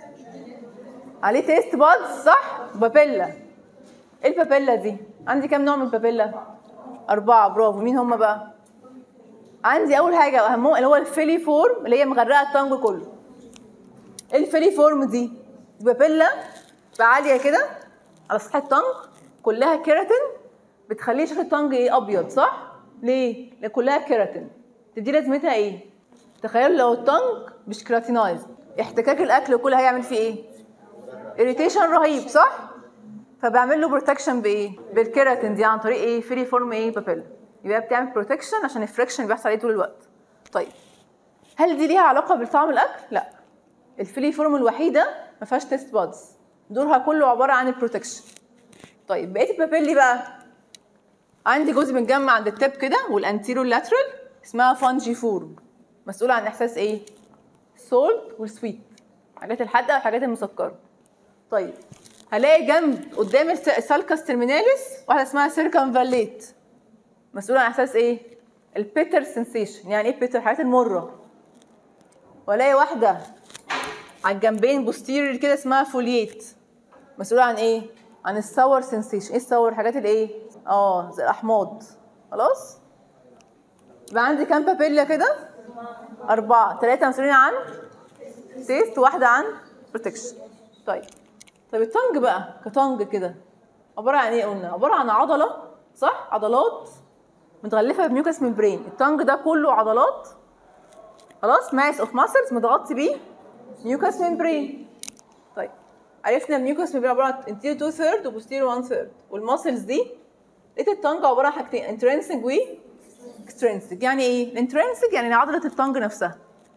عليه تيست بادز صح بابيلا ايه البابيلا دي عندي كام نوع من البابيلا اربعه برافو مين هم بقى عندي اول حاجه اهمهم اللي هو الفيلي فورم اللي هي مغرقه التانج كله ايه الفيلي فورم دي دي بابيلا عاليه كده على سطح التانج كلها كيراتين بتخليه شكل التانج ايه ابيض صح ليه لان كلها كيراتين تدي لازمتها ايه تخيلوا لو التانج مش كيراتينايز احتكاك الاكل وكل هيعمل فيه ايه اريتيشن رهيب صح فبعمل له بروتكشن بايه بالكيراتين دي عن طريق ايه فري فورم ايه بابيلا يبقى بتعمل بروتكشن عشان الفريكشن بيحصل عليه طول الوقت طيب هل دي ليها علاقه بطعم الاكل لا الفري فورم الوحيده ما فيهاش تيست بادز دورها كله عباره عن البروتكشن طيب بقيه البابيلي بقى عندي جزء متجمع عند التب كده والانتيرو لاترال اسمها فانجي فورم مسؤوله عن احساس ايه سولت والسويت الحاجات الحادقه والحاجات المسكره طيب هلاقي جنب قدام الس- السالكس ترميناليس واحده اسمها سيركمفاليت مسؤوله عن احساس ايه البيتر سنسيشن يعني ايه بيتر الحاجات المره والاقي واحده على الجنبين بوستيريور كده اسمها فولييت مسؤوله عن ايه عن الساور سنسيشن ايه الساور الحاجات الايه اه زي الاحماض خلاص يبقى عندي كام بابيلا كده اربعه ثلاثه مسؤولين عن تيست واحده عن بروتكشن طيب طب التنج بقى كتنج كده عباره عن ايه قلنا عباره عن عضله صح عضلات متغلفه بميوكس ممبرين التنج ده كله عضلات خلاص ماس اوف ماسلز متغطي بيه ميوكس ممبرين طيب عرفنا الميوكس ممبرين عباره عن انتيريور 2 ثيرد وبوستيريور 1 ثيرد والماسلز دي لقيت التنج عباره عن حاجتين انترنسك و اكسترنسك يعني ايه الانترنسك يعني عضله التنج نفسها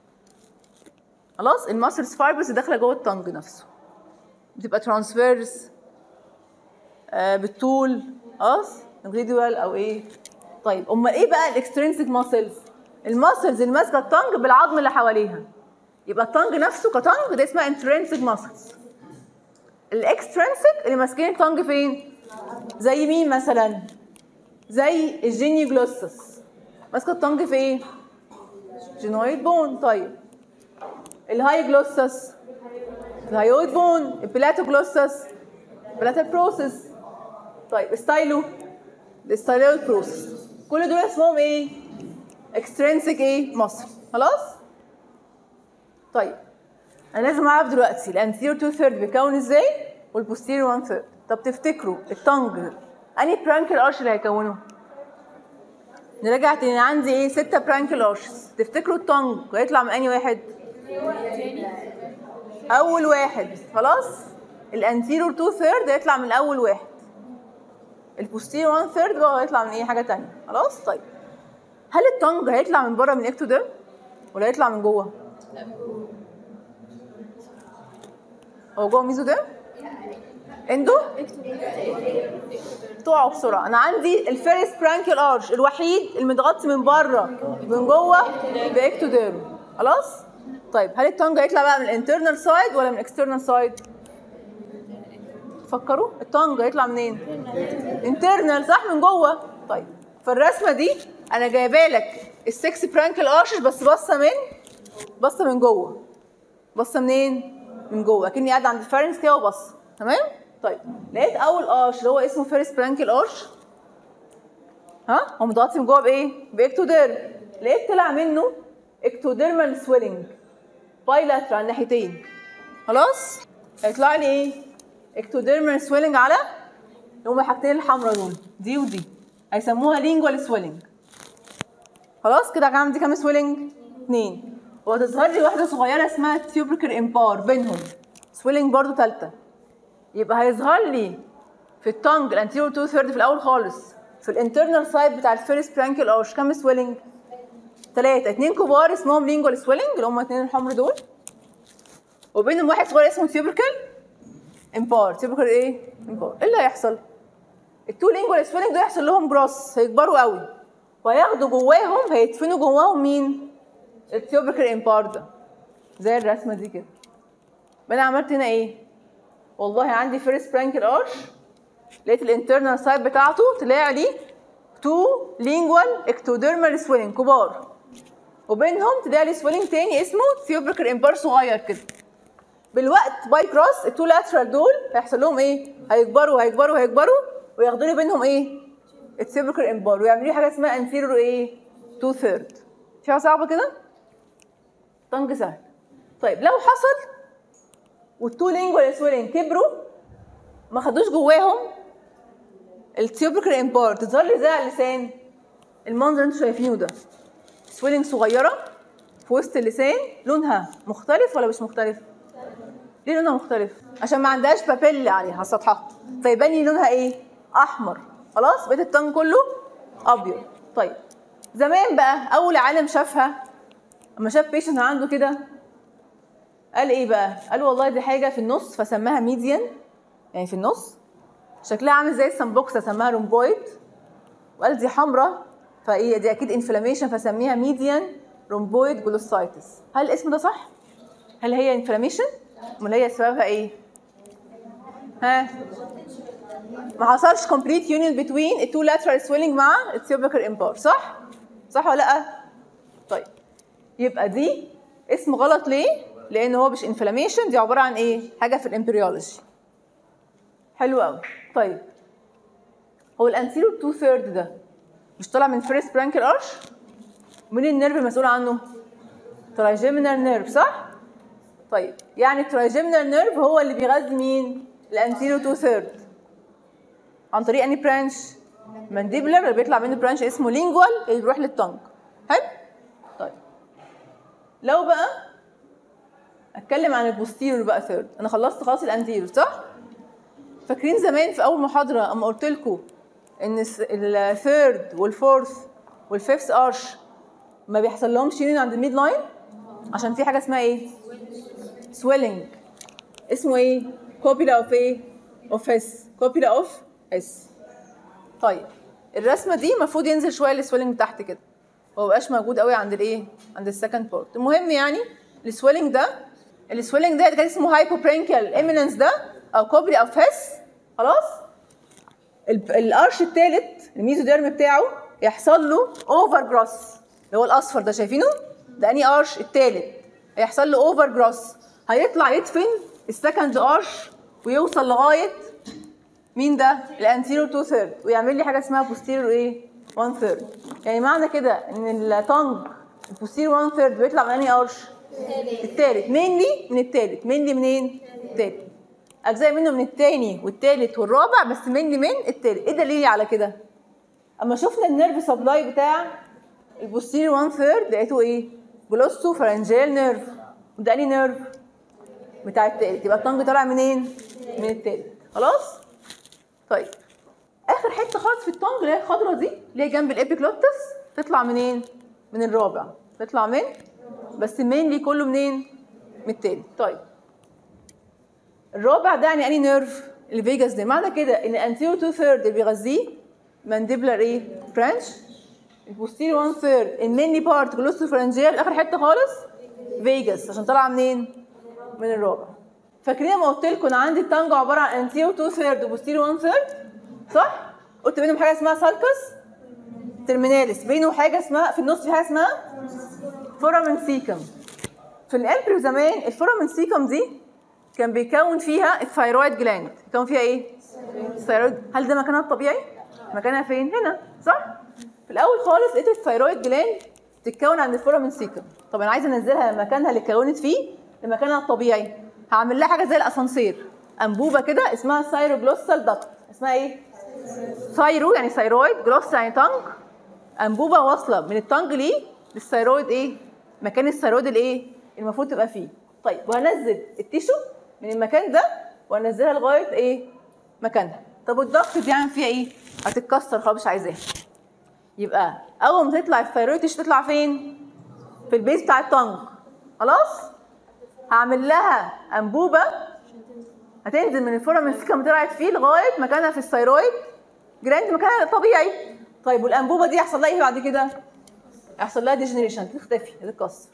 خلاص الماسلز فايبرز داخله جوه التنج نفسه بتبقى ترانسفيرس آه بالطول خلاص انجريدوال او ايه طيب امال ايه بقى الاكسترنسك ماسلز الماسلز اللي ماسكه التنج بالعظم اللي حواليها يبقى التنج نفسه كتنج ده اسمها انترنسك ماسلز الاكسترنسك اللي ماسكين التنج فين زي مين مثلا زي الجيني جلوسس ماسكه التنج في ايه جينويد بون طيب الهاي جلوسس الهايويد بون البلاتو جلوسس بلاتا بروسس طيب ستايلو الستايلويد بروسس كل دول اسمهم ايه اكسترنسك ايه مصر خلاص طيب انا لازم اعرف دلوقتي الانتيريور 2 ثيرد بيكون ازاي والبوستيريور 1 ثيرد طب تفتكروا التنج انهي برانكل ارش اللي هيكونه نراجع تاني عندي ايه ستة برانكل ارشز تفتكروا التنج هيطلع من انهي واحد اول واحد خلاص الانتيريور 2 ثيرد هيطلع من اول واحد البوستيريور 1 ثيرد بقى هيطلع من ايه حاجه تانية خلاص طيب هل التنج هيطلع من بره من اكتوديرم ولا هيطلع من جوه هو جوه ميزوديرم اندو تقعوا بسرعه انا عندي الفيرست برانكيال ارش الوحيد المتغطي من بره من جوه باكتوديرم خلاص طيب هل التنج هيطلع بقى من الانترنال سايد ولا من الاكسترنال سايد فكروا التنج هيطلع منين انترنال صح من جوه طيب فالرسمه دي انا جايبه لك السكس برانكل ارشز بس باصه من باصه من جوه باصه منين من جوه اكني قاعده عند الفارنكس كده وبص تمام طيب لقيت اول ارش اللي هو اسمه فيرست برانكل ارش ها هو متغطي من جوه بايه باكتوديرم لقيت طلع منه اكتوديرمال سويلنج بايلاترال على الناحيتين خلاص هيطلع لي ايه اكتوديرمال سويلنج على اللي هما الحاجتين الحمراء دول دي ودي هيسموها لينجوال سويلنج خلاص كده عندي كام سويلنج اتنين وهتظهر لي واحده صغيره اسمها تيوبريكر امبار بينهم سويلنج برضو ثالثه يبقى هيظهر لي في التونج الانتيريور تو ثيرد في الاول خالص في الانترنال سايد بتاع الفيرست برانكل ارش كام سويلنج ثلاثة اتنين كبار اسمهم لينجوال سويلنج اللي هم اتنين الحمر دول وبينهم واحد صغير اسمه تيوبركل امبار تيوبركل ايه امبار ايه اللي هيحصل التو لينجوال سويلنج دول يحصل لهم جروس هيكبروا قوي وياخدوا جواهم هيدفنوا جواهم مين التيوبركل امبار ده زي الرسمه دي كده انا عملت هنا ايه والله عندي فيرست برانكل ارش لقيت الانترنال سايد بتاعته طلع لي تو لينجوال اكتوديرمال سويلنج كبار وبينهم طلع لي سويلنج تاني اسمه ثيوبركل امبار صغير كده بالوقت باي كروس التو لاترال دول هيحصل لهم ايه؟ هيكبروا هيكبروا هيكبروا وياخدوا لي بينهم ايه؟ الثيوبركل امبار ويعملوا لي حاجه اسمها انفيرور ايه؟ تو ثيرد في حاجه صعبه كده؟ طنج سهل طيب لو حصل والتو لينجوال سويلنج كبروا ما خدوش جواهم التيوبركل امبار تظهر لي زي على اللسان المنظر اللي انتوا شايفينه ده سويلنج صغيره في وسط اللسان لونها مختلف ولا مش مختلف؟ ليه لونها مختلف؟ عشان ما عندهاش بابيل عليها على سطحها فيبان لي لونها ايه؟ احمر خلاص بقيت التانج كله ابيض طيب زمان بقى اول عالم شافها اما شاف بيشنت عنده كده قال ايه بقى؟ قال والله دي حاجه في النص فسماها ميديان يعني في النص شكلها عامل زي السمبوكسه سماها رومبويد وقال دي حمراء فايه دي اكيد انفلاميشن فسميها ميديان رومبويد جلوسايتس هل الاسم ده صح؟ هل هي انفلاميشن؟ امال هي سببها ايه؟ ها؟ ما حصلش كومبليت يونيون بتوين التو لاترال سويلنج مع التيوبيكال امبار صح؟ صح ولا لا؟ طيب يبقى دي اسم غلط ليه؟ لان هو مش انفلاميشن دي عباره عن ايه؟ حاجه في الامبريولوجي حلو قوي طيب هو الانسيرو 2 ثيرد ده مش طالع من فيرست برانكل ارش مين النيرف المسؤول عنه ترايجيمينال نيرف صح طيب يعني الترايجيمينال نيرف هو اللي بيغذي مين الانسيرو 2 ثيرد عن طريق اني برانش مانديبولار اللي بيطلع منه برانش اسمه لينجوال اللي بيروح للتنج حلو طيب لو بقى اتكلم عن البوستيرور بقى ثيرد انا خلصت خلاص الانتيرور صح فاكرين زمان في اول محاضره اما قلت لكم ان الثيرد والفورث والفيفث ارش ما بيحصل لهمش يونين عند الميد لاين عشان في حاجه اسمها ايه سويلنج اسمه ايه كوبيلا اوف ايه اوف اس كوبيلا اوف اس طيب الرسمه دي المفروض ينزل شويه السويلنج تحت كده ما بقاش موجود قوي عند الايه عند السكند بورت المهم يعني السويلنج ده السويلنج ده كان اسمه هايبوبرينكال ايميننس ده او كوبري او فاس خلاص الارش الثالث الميزوديرم بتاعه يحصل له اوفر جروس اللي هو الاصفر ده شايفينه ده اني ارش الثالث هيحصل له اوفر جروس هيطلع يدفن السكند ارش ويوصل لغايه مين ده الانتيرو 2 ثيرد ويعمل لي حاجه اسمها بوستيرو ايه 1 ثيرد يعني معنى كده ان التانج البوستيرو 1 ثيرد بيطلع من اني ارش الثالث مينلي من الثالث مينلي منين الثالث اجزاء منه من الثاني والثالث والرابع بس مني من الثالث ايه دليلي على كده اما شفنا النيرف سبلاي بتاع البوستيريور 1 ثيرد لقيته ايه جلوسو فرنجيال نيرف وده انهي نيرف بتاع الثالث يبقى الطنج طالع منين من الثالث خلاص طيب اخر حته خالص في الطنج اللي هي الخضره دي اللي هي جنب الابيكلوتس تطلع منين من الرابع تطلع من بس مينلي كله منين من الثالث طيب الرابع ده يعني اني نيرف الفيجاس ده معنى كده ان الانتيرو 2 ثيرد اللي بيغذيه مانديبلر ايه برانش البوستيريور 1 ثيرد المينلي بارت جلوسوفرنجيال اخر حته خالص فيجاس عشان طالعه منين من الرابع فاكرين ما قلت لكم انا عندي التانجو عباره عن انتيرو 2 ثيرد وبوستيريور 1 ثيرد صح قلت بينهم حاجه اسمها سالكس ترميناليس بينه حاجه اسمها في النص في حاجه اسمها فورامين سيكم في الامبريو زمان الفورامين سيكم دي كان بيكون فيها الثايرويد جلاند بيكون فيها ايه الثايرويد هل ده مكانها الطبيعي مكانها فين هنا صح في الاول خالص لقيت الثايرويد جلاند تتكون عند الفورامين سيكم طب انا عايزه انزلها مكانها اللي اتكونت فيه لمكانها الطبيعي هعمل لها حاجه زي الاسانسير انبوبه كده اسمها ثايروجلوسال داكت اسمها ايه ثايرو يعني ثايرويد جلوس يعني تانج انبوبه واصله من التانج ليه للثايرويد ايه مكان الثايرويد الايه المفروض تبقى فيه طيب وهنزل التيشو من المكان ده وانزلها لغايه ايه مكانها طب والضغط بيعمل فيها ايه هتتكسر خلاص مش عايزاها يبقى اول ما تطلع الثيرويد تيشو تطلع فين في البيز بتاع التنج خلاص هعمل لها انبوبه هتنزل من الفورامين السيكم اللي طلعت فيه لغايه مكانها في الثيرويد جراند مكانها الطبيعي طيب والانبوبه دي يحصل لها ايه بعد كده يحصل لها ديجنريشن تختفي تتكسر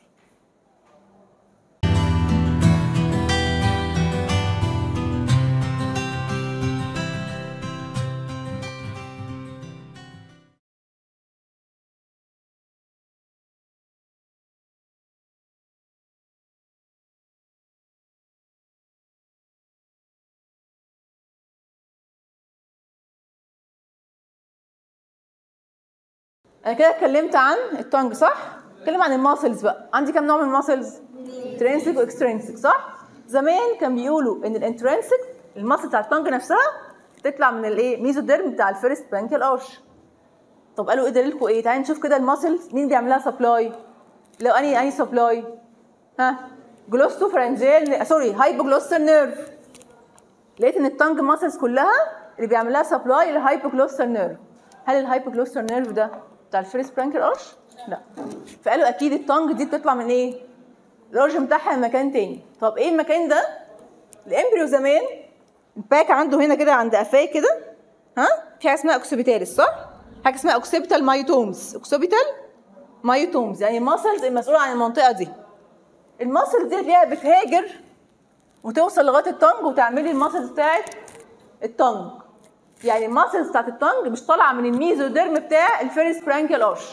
انا كده اتكلمت عن التونج صح؟ اتكلم عن الماسلز بقى عندي كام نوع من الماسلز؟ ترينسيك واكسترينسيك صح؟ زمان كان بيقولوا ان الانترنسيك الماسل بتاع التونج نفسها تطلع من الايه؟ ميزوديرم بتاع الفيرست بانكيال ارش طب قالوا ايه دليلكم ايه؟ تعالوا نشوف كده الماسلز مين بيعمل لها سبلاي؟ لو اني اني سبلاي؟ ها؟ جلوستو فرنجيل سوري هايبوجلوستر نيرف لقيت ان التانج ماسلز كلها اللي بيعمل لها سبلاي الهايبوجلوستر نيرف هل الهايبوجلوستر نيرف ده بتاع الفيرست برانكل ارش؟ لا فقالوا اكيد التانج دي بتطلع من ايه؟ الارش بتاعها من مكان تاني طب ايه المكان ده؟ الامبريو زمان الباك عنده هنا كده عند قفاه كده ها؟ في حاجه اسمها اوكسيبيتاليس صح؟ حاجه اسمها اوكسيبيتال مايوتومز اوكسيبيتال مايوتومز يعني الماسلز المسؤوله عن المنطقه دي الماسلز دي اللي هي بتهاجر وتوصل لغايه التانج وتعملي الماسلز بتاعت التانج يعني الماسلز بتاعت التانج مش طالعه من الميزوديرم بتاع الفيرست برانكيال ارش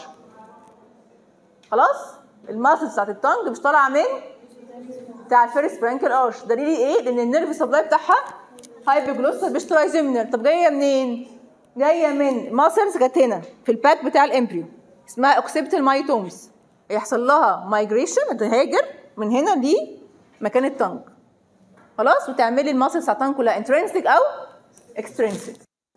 خلاص الماسلز بتاعت التانج مش طالعه من بتاع الفيرست برانكيال ارش دليلي ايه لان النيرف سبلاي بتاعها هايبوجلوسال مش ترايجيمنال طب جايه منين جايه من ماسلز جت هنا في الباك بتاع الامبريو اسمها اوكسيبتال مايتومز يحصل لها مايجريشن تهاجر من هنا لمكان التانج خلاص وتعملي الماسلز بتاعت التانج كلها انترنسيك او اكسترنسيك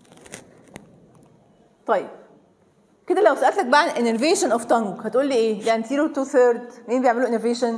طيب كده لو سالتك بقى عن انرفيشن اوف تانج هتقول لي ايه؟ الانتيرو تو ثيرد مين بيعملوا انرفيشن؟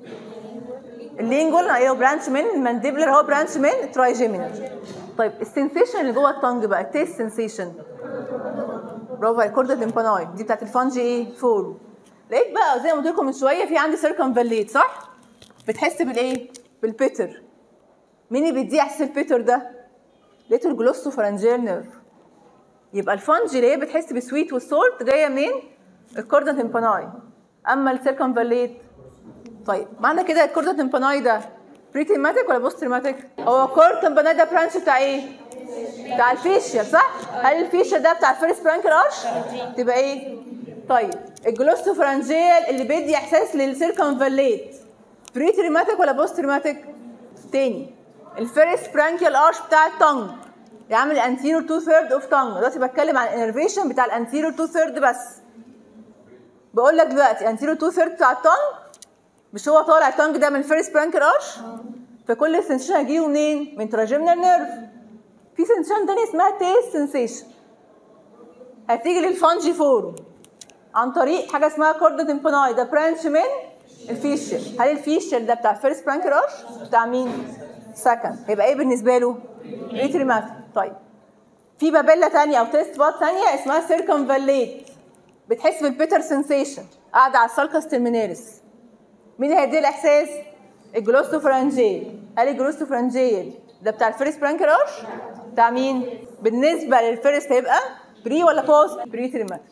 اللينجول ايوه برانش من المانديبلر هو برانش من الترايجيمينال طيب السنسيشن اللي جوه التانج بقى التيست سنسيشن برافو عليك كوردا تمباناي دي بتاعت الفانجي ايه؟ فول لقيت بقى زي ما قلت لكم من شويه في عندي سيركمفاليت صح؟ بتحس بالايه؟ بالبيتر مين اللي بيديه احساس البيتر ده؟ لقيته الجلوستو فرنجيال نيرف يبقى الفانجي اللي هي بتحس بسويت والسولت جايه من الكوردا تمباناي اما السيركمفاليت طيب معنى كده الكوردا تمباناي ده بري تيماتيك ولا بوست تيماتيك؟ هو الكوردا تمباناي ده برانش بتاع ايه؟ بتاع الفيشيال صح؟ هل الفيشيال ده بتاع الفيرست برانكل ارش؟ تبقى ايه؟ طيب الجلوستو فرنجيال اللي بيدي احساس للسيركمفاليت بري تيماتيك ولا بوست تيماتيك؟ تاني الفيرست برانكيال ارش بتاع التنج يعمل انتيرو تو ثيرد اوف تانج دلوقتي بتكلم عن الانرفيشن بتاع الانتيرو تو ثيرد بس بقول لك دلوقتي انتيرو تو ثيرد بتاع التانج مش هو طالع التانج ده من الفيرست برانكل ارش فكل سنسيشن هيجيله منين؟ من تراجيمنال نيرف في سنسيشن تاني اسمها تيست سنسيشن هتيجي للفانجي فورم عن طريق حاجه اسمها كوردا تمبوناي ده برانش من الفيشل هل الفيشل ده بتاع الفيرست برانكل ارش؟ بتاع مين؟ سكند هيبقى ايه بالنسبه له؟ ريتريماتيك طيب في بابيلا تانية او تيست بات تانية اسمها سيركمفاليت بتحس بالبيتر سنسيشن قاعده على السالكس ترميناليس مين اللي هيدي الاحساس؟ الجلوستوفرانجيل هل الجلوستوفرانجيل ده بتاع الفيرست برانكل ارش؟ بتاع مين؟ بالنسبه للفيرست هيبقى بري ولا بوست؟ بري تريماتيك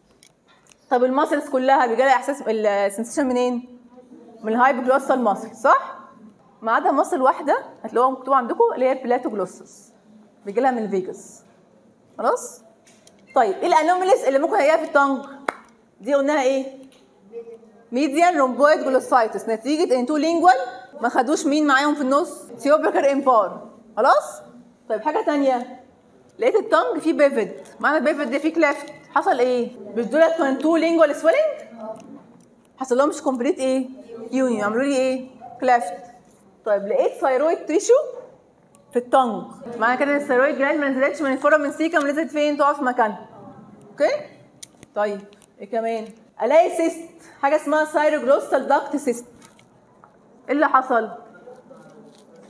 طب الماسلز كلها بيجي لها احساس السنسيشن منين؟ من الهايبوجلوسال ماسل صح؟ ما عدا مصل واحده هتلاقوها مكتوبه عندكم اللي هي البلاتوجلوسس بيجي لها من الفيجاس خلاص طيب ايه الانوميليز اللي ممكن الاقيها في التانج دي قلناها ايه ميديان رومبويد جلوسايتس نتيجه ان تو لينجوال ما خدوش مين معاهم في النص سيوبركر امبار خلاص طيب حاجه تانية لقيت التانج فيه بيفيد معنى البيفيد ده فيه كلافت حصل ايه مش دول كان تو لينجوال سويلنج حصل لهم مش كومبليت ايه يونيون عملوا لي ايه كلافت طيب لقيت ثايرويد تيشو في التنج معنى كده ان الثايرويد جلاند ما نزلتش من الفورامين سيكم نزلت فين تقف في مكانها اوكي طيب ايه كمان الاقي سيست حاجه اسمها سايروجلوستال داكت سيست ايه اللي حصل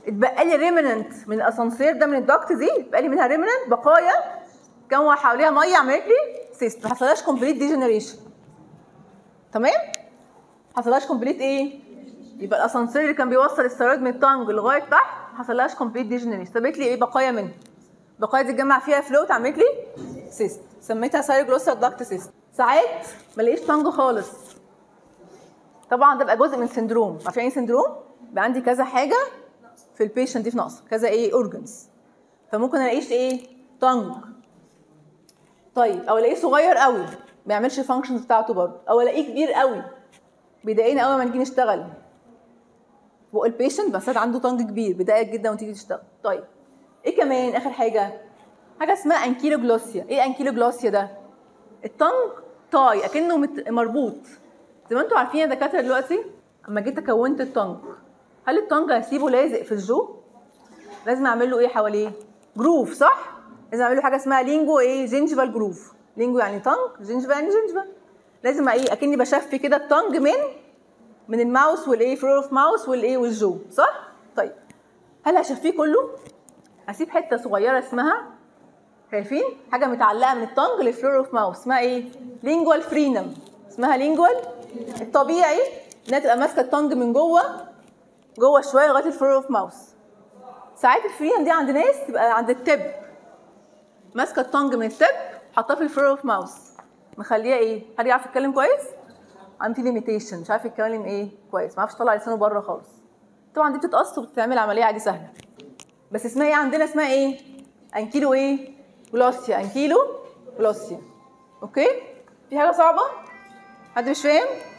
اتبقى لي ريمننت من الاسانسير ده من الدكت دي اتبقى لي منها ريمننت بقايا كان حواليها ميه عملت لي سيست ما حصلهاش كومبليت ديجنريشن تمام ما حصلهاش كومبليت ايه يبقى الاسانسير اللي كان بيوصل الثيرويد من التانج لغايه تحت ما حصلهاش كومبليت ديجنريشن سابت لي ايه بقايا منها بقايا دي اتجمع فيها فلوت عملت لي سيست سميتها سايروجلوسال داكت سيست ساعات ما الاقيش تانج خالص طبعا ده بقى جزء من سندروم عارفين يعني سندروم بقى عندي كذا حاجه في البيشنت دي في نقص كذا ايه اورجنز فممكن الاقيش ايه تانج طيب او الاقيه صغير قوي ما بيعملش الفانكشنز بتاعته برضه او الاقيه كبير قوي بيضايقنا قوي لما نيجي نشتغل بقى البيشنت بس عنده تانج كبير بيضايقك جدا وتيجي تشتغل طيب ايه كمان اخر حاجه حاجه اسمها انكيلوجلوسيا ايه انكيلوجلوسيا ده التانج تاي اكنه مت- مربوط زي ما انتوا عارفين يا دكاتره دلوقتي اما جيت كونت التانج هل التانج هسيبه لازق في الجو لازم اعمل له ايه حواليه جروف صح لازم اعمل له حاجه اسمها لينجو ايه جينجيفال جروف لينجو يعني تانج جينجيفال يعني جينجيفال لازم ايه اكني بشفي كده التانج من من الماوس والايه فلور اوف ماوس والايه والجو صح طيب هل هشفيه كله هسيب حته صغيره اسمها شايفين حاجه متعلقه من التانج للفلور اوف ماوس اسمها ايه لينجوال فرينم اسمها لينجوال الطبيعي انها تبقى ماسكه التانج من جوه جوه شويه لغايه الفلور اوف ماوس ساعات الفرينم دي عند ناس تبقى عند التب ماسكه التانج من التب حاطاه في الفلور اوف ماوس مخليها ايه حد يعرف يتكلم كويس عندي ليميتيشن مش عارف يتكلم ايه كويس ما عرفش يطلع لسانه بره خالص طبعا دي بتتقص وبتتعمل عمليه عادي سهله بس اسمها ايه عندنا اسمها ايه انكيلو ايه جلوسيا انكيلو جلوسيا اوكي في حاجه صعبه حد مش فاهم